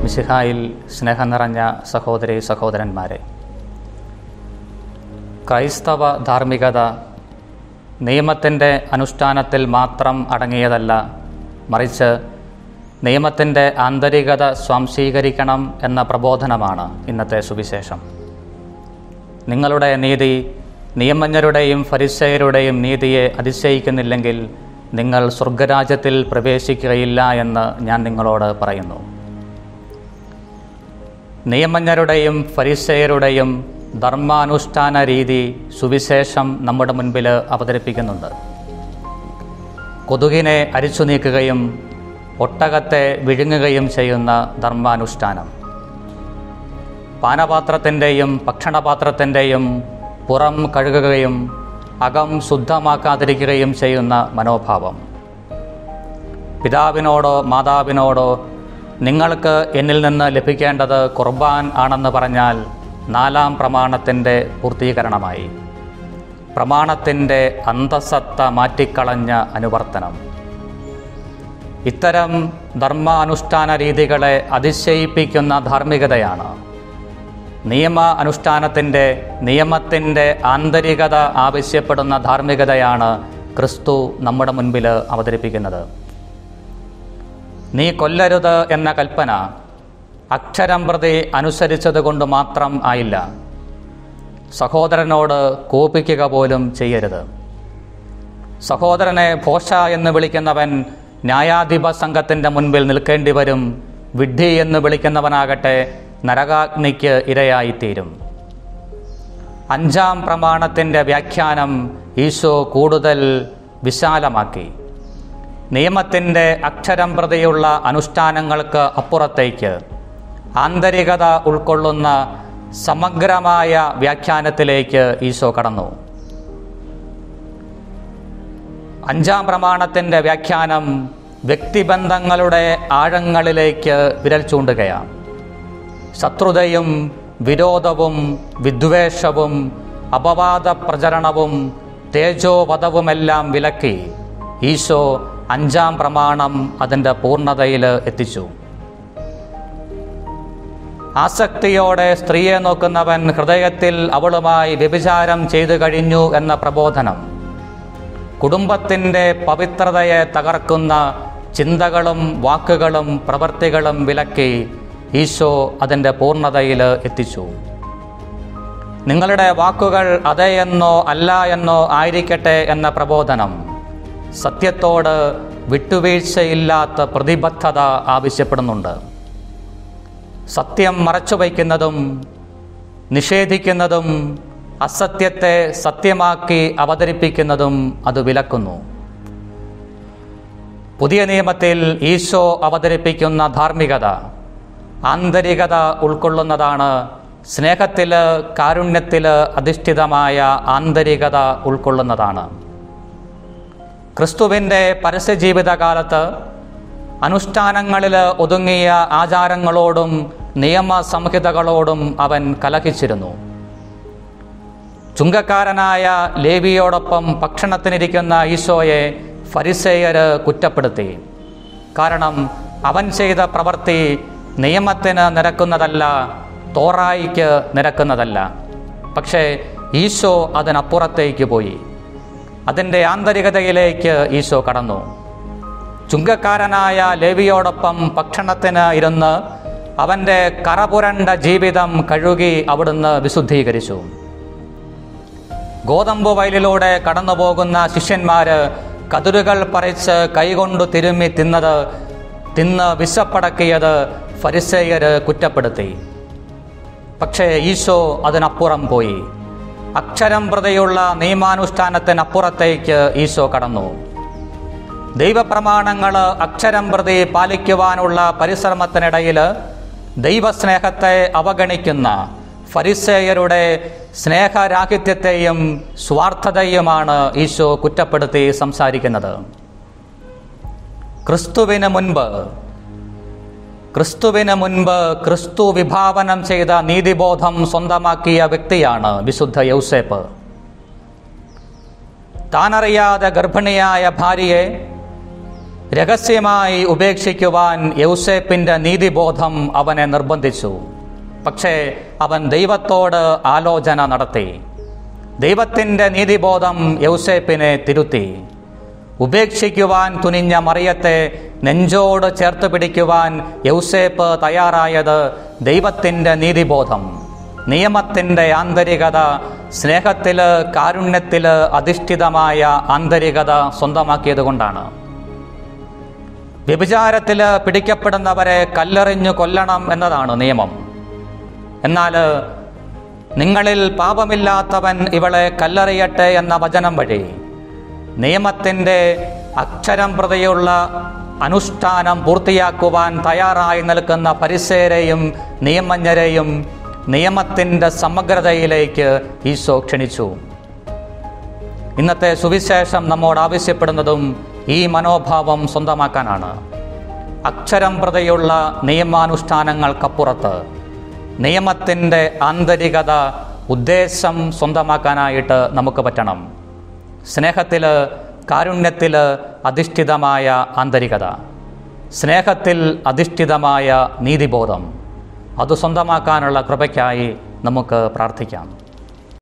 മിശിഹായിൽ സ്നേഹം നിറഞ്ഞ സഹോദരി സഹോദരന്മാരെ ക്രൈസ്തവ ധാർമ്മികത നിയമത്തിൻ്റെ അനുഷ്ഠാനത്തിൽ മാത്രം അടങ്ങിയതല്ല മറിച്ച് നിയമത്തിൻ്റെ ആന്തരികത സ്വാംശീകരിക്കണം എന്ന പ്രബോധനമാണ് ഇന്നത്തെ സുവിശേഷം നിങ്ങളുടെ നീതി നിയമജ്ഞരുടെയും ഫരിസയരുടെയും നീതിയെ അതിശയിക്കുന്നില്ലെങ്കിൽ നിങ്ങൾ സ്വർഗരാജ്യത്തിൽ പ്രവേശിക്കുകയില്ല എന്ന് ഞാൻ നിങ്ങളോട് പറയുന്നു നിയമജ്ഞരുടെയും ഫരിസയരുടെയും ധർമാനുഷ്ഠാന രീതി സുവിശേഷം നമ്മുടെ മുൻപിൽ അവതരിപ്പിക്കുന്നുണ്ട് കൊതുകിനെ അരിച്ചു നീക്കുകയും ഒട്ടകത്തെ വിഴുങ്ങുകയും ചെയ്യുന്ന ധർമാനുഷ്ഠാനം പാനപാത്രത്തിൻ്റെയും ഭക്ഷണപാത്രത്തിൻ്റെയും പുറം കഴുകുകയും അകം ശുദ്ധമാക്കാതിരിക്കുകയും ചെയ്യുന്ന മനോഭാവം പിതാവിനോടോ മാതാവിനോടോ നിങ്ങൾക്ക് എന്നിൽ നിന്ന് ലഭിക്കേണ്ടത് കുർബാൻ ആണെന്ന് പറഞ്ഞാൽ നാലാം പ്രമാണത്തിൻ്റെ പൂർത്തീകരണമായി പ്രമാണത്തിൻ്റെ അന്തസത്ത മാറ്റിക്കളഞ്ഞ അനുവർത്തനം ഇത്തരം ധർമാനുഷ്ഠാന രീതികളെ അതിശയിപ്പിക്കുന്ന ധാർമ്മികതയാണ് നിയമ അനുഷ്ഠാനത്തിൻ്റെ നിയമത്തിൻ്റെ ആന്തരികത ആവശ്യപ്പെടുന്ന ധാർമ്മികതയാണ് ക്രിസ്തു നമ്മുടെ മുൻപിൽ അവതരിപ്പിക്കുന്നത് നീ കൊല്ലരുത് എന്ന കൽപ്പന അക്ഷരം പ്രതി അനുസരിച്ചതുകൊണ്ട് മാത്രം ആയില്ല സഹോദരനോട് കോപിക്കുക പോലും ചെയ്യരുത് സഹോദരനെ ഭോഷ എന്ന് വിളിക്കുന്നവൻ ന്യായാധിപ സംഘത്തിൻ്റെ മുൻപിൽ നിൽക്കേണ്ടി വരും വിഡ്ഢി എന്ന് വിളിക്കുന്നവനാകട്ടെ നരകാഗ്നിക്ക് ഇരയായിത്തീരും അഞ്ചാം പ്രമാണത്തിൻ്റെ വ്യാഖ്യാനം ഈശോ കൂടുതൽ വിശാലമാക്കി നിയമത്തിൻ്റെ അക്ഷരം പ്രതിയുള്ള അനുഷ്ഠാനങ്ങൾക്ക് അപ്പുറത്തേക്ക് ആന്തരികത ഉൾക്കൊള്ളുന്ന സമഗ്രമായ വ്യാഖ്യാനത്തിലേക്ക് ഈശോ കടന്നു അഞ്ചാം പ്രമാണത്തിൻ്റെ വ്യാഖ്യാനം വ്യക്തിബന്ധങ്ങളുടെ ആഴങ്ങളിലേക്ക് വിരൽ ചൂണ്ടുകയാണ് ശത്രുതയും വിരോധവും വിദ്വേഷവും അപവാദ പ്രചരണവും തേജോവധവുമെല്ലാം വിലക്കി ഈശോ അഞ്ചാം പ്രമാണം അതിൻ്റെ പൂർണ്ണതയിൽ എത്തിച്ചു ആസക്തിയോടെ സ്ത്രീയെ നോക്കുന്നവൻ ഹൃദയത്തിൽ അവളുമായി വ്യഭിചാരം ചെയ്തു കഴിഞ്ഞു എന്ന പ്രബോധനം കുടുംബത്തിൻ്റെ പവിത്രതയെ തകർക്കുന്ന ചിന്തകളും വാക്കുകളും പ്രവൃത്തികളും വിലക്കി ഈശോ അതിൻ്റെ പൂർണ്ണതയിൽ എത്തിച്ചു നിങ്ങളുടെ വാക്കുകൾ അതെ എന്നോ അല്ല എന്നോ ആയിരിക്കട്ടെ എന്ന പ്രബോധനം സത്യത്തോട് വിട്ടുവീഴ്ചയില്ലാത്ത പ്രതിബദ്ധത ആവശ്യപ്പെടുന്നുണ്ട് സത്യം മറച്ചുവയ്ക്കുന്നതും നിഷേധിക്കുന്നതും അസത്യത്തെ സത്യമാക്കി അവതരിപ്പിക്കുന്നതും അത് വിലക്കുന്നു പുതിയ നിയമത്തിൽ ഈശോ അവതരിപ്പിക്കുന്ന ധാർമ്മികത ആന്തരികത ഉൾക്കൊള്ളുന്നതാണ് സ്നേഹത്തിൽ കാരുണ്യത്തിൽ അധിഷ്ഠിതമായ ആന്തരികത ഉൾക്കൊള്ളുന്നതാണ് ക്രിസ്തുവിൻ്റെ പരസ്യജീവിതകാലത്ത് അനുഷ്ഠാനങ്ങളിൽ ഒതുങ്ങിയ ആചാരങ്ങളോടും നിയമ സംഹിതകളോടും അവൻ കലഹിച്ചിരുന്നു ചുങ്കക്കാരനായ ലേവിയോടൊപ്പം ഭക്ഷണത്തിനിരിക്കുന്ന ഈശോയെ ഫരിസേയർ കുറ്റപ്പെടുത്തി കാരണം അവൻ ചെയ്ത പ്രവൃത്തി നിയമത്തിന് നിരക്കുന്നതല്ല തോറായിക്ക് നിരക്കുന്നതല്ല പക്ഷേ ഈശോ അതിനപ്പുറത്തേക്ക് പോയി അതിൻ്റെ ആന്തരികതയിലേക്ക് ഈശോ കടന്നു ചുങ്കക്കാരനായ ലേവിയോടൊപ്പം ഭക്ഷണത്തിന് ഇരുന്ന് അവൻ്റെ കറപുരണ്ട ജീവിതം കഴുകി അവിടുന്ന് വിശുദ്ധീകരിച്ചു ഗോതമ്പ് വയലിലൂടെ കടന്നു പോകുന്ന ശിഷ്യന്മാര് കതിരുകൾ പറിച്ച് കൈകൊണ്ടു തിരുമ്മി തിന്നത് തിന്ന് വിശപ്പടക്കിയത് ഫരിസേയര് കുറ്റപ്പെടുത്തി പക്ഷേ ഈശോ അതിനപ്പുറം പോയി അക്ഷരം പ്രതിയുള്ള നിയമാനുഷ്ഠാനത്തിനപ്പുറത്തേക്ക് ഈശോ കടന്നു ദൈവപ്രമാണങ്ങൾ അക്ഷരം പ്രതി പാലിക്കുവാനുള്ള പരിശ്രമത്തിനിടയിൽ ദൈവസ്നേഹത്തെ അവഗണിക്കുന്ന ഫരിസേയരുടെ സ്നേഹരാഹിത്യത്തെയും സ്വാർത്ഥതയുമാണ് ഈശോ കുറ്റപ്പെടുത്തി സംസാരിക്കുന്നത് ക്രിസ്തുവിന് മുൻപ് ക്രിസ്തുവിന് മുൻപ് ക്രിസ്തു വിഭാവനം ചെയ്ത നീതിബോധം സ്വന്തമാക്കിയ വ്യക്തിയാണ് വിശുദ്ധ യൗസേപ്പ് താനറിയാതെ ഗർഭിണിയായ ഭാര്യയെ രഹസ്യമായി ഉപേക്ഷിക്കുവാൻ യൗസേപ്പിൻ്റെ നീതിബോധം അവനെ നിർബന്ധിച്ചു പക്ഷേ അവൻ ദൈവത്തോട് ആലോചന നടത്തി ദൈവത്തിൻ്റെ നീതിബോധം യൗസേപ്പിനെ തിരുത്തി ഉപേക്ഷിക്കുവാൻ തുനിഞ്ഞ മറിയത്തെ നെഞ്ചോട് ചേർത്ത് പിടിക്കുവാൻ യൗസേപ്പ് തയ്യാറായത് ദൈവത്തിൻ്റെ നീതിബോധം നിയമത്തിൻ്റെ ആന്തരികത സ്നേഹത്തിൽ കാരുണ്യത്തിൽ അധിഷ്ഠിതമായ ആന്തരികത സ്വന്തമാക്കിയതുകൊണ്ടാണ് വ്യഭിചാരത്തിൽ പിടിക്കപ്പെടുന്നവരെ കല്ലെറിഞ്ഞു കൊല്ലണം എന്നതാണ് നിയമം എന്നാൽ നിങ്ങളിൽ പാപമില്ലാത്തവൻ ഇവളെ കല്ലെറിയട്ടെ എന്ന വചനം വഴി നിയമത്തിൻ്റെ അക്ഷരം പ്രതിയുള്ള അനുഷ്ഠാനം പൂർത്തിയാക്കുവാൻ തയ്യാറായി നിൽക്കുന്ന പരിസേരെയും നിയമജ്ഞരെയും നിയമത്തിൻ്റെ സമഗ്രതയിലേക്ക് ഈശോ ക്ഷണിച്ചു ഇന്നത്തെ സുവിശേഷം നമ്മോട് ആവശ്യപ്പെടുന്നതും ഈ മനോഭാവം സ്വന്തമാക്കാനാണ് അക്ഷരം പ്രതിയുള്ള നിയമാനുഷ്ഠാനങ്ങൾക്കപ്പുറത്ത് നിയമത്തിൻ്റെ ആന്തരികത ഉദ്ദേശം സ്വന്തമാക്കാനായിട്ട് നമുക്ക് പറ്റണം സ്നേഹത്തിൽ കാരുണ്യത്തിൽ അധിഷ്ഠിതമായ ആന്തരികത സ്നേഹത്തിൽ അധിഷ്ഠിതമായ നീതിബോധം അത് സ്വന്തമാക്കാനുള്ള കൃപയ്ക്കായി നമുക്ക് പ്രാർത്ഥിക്കാം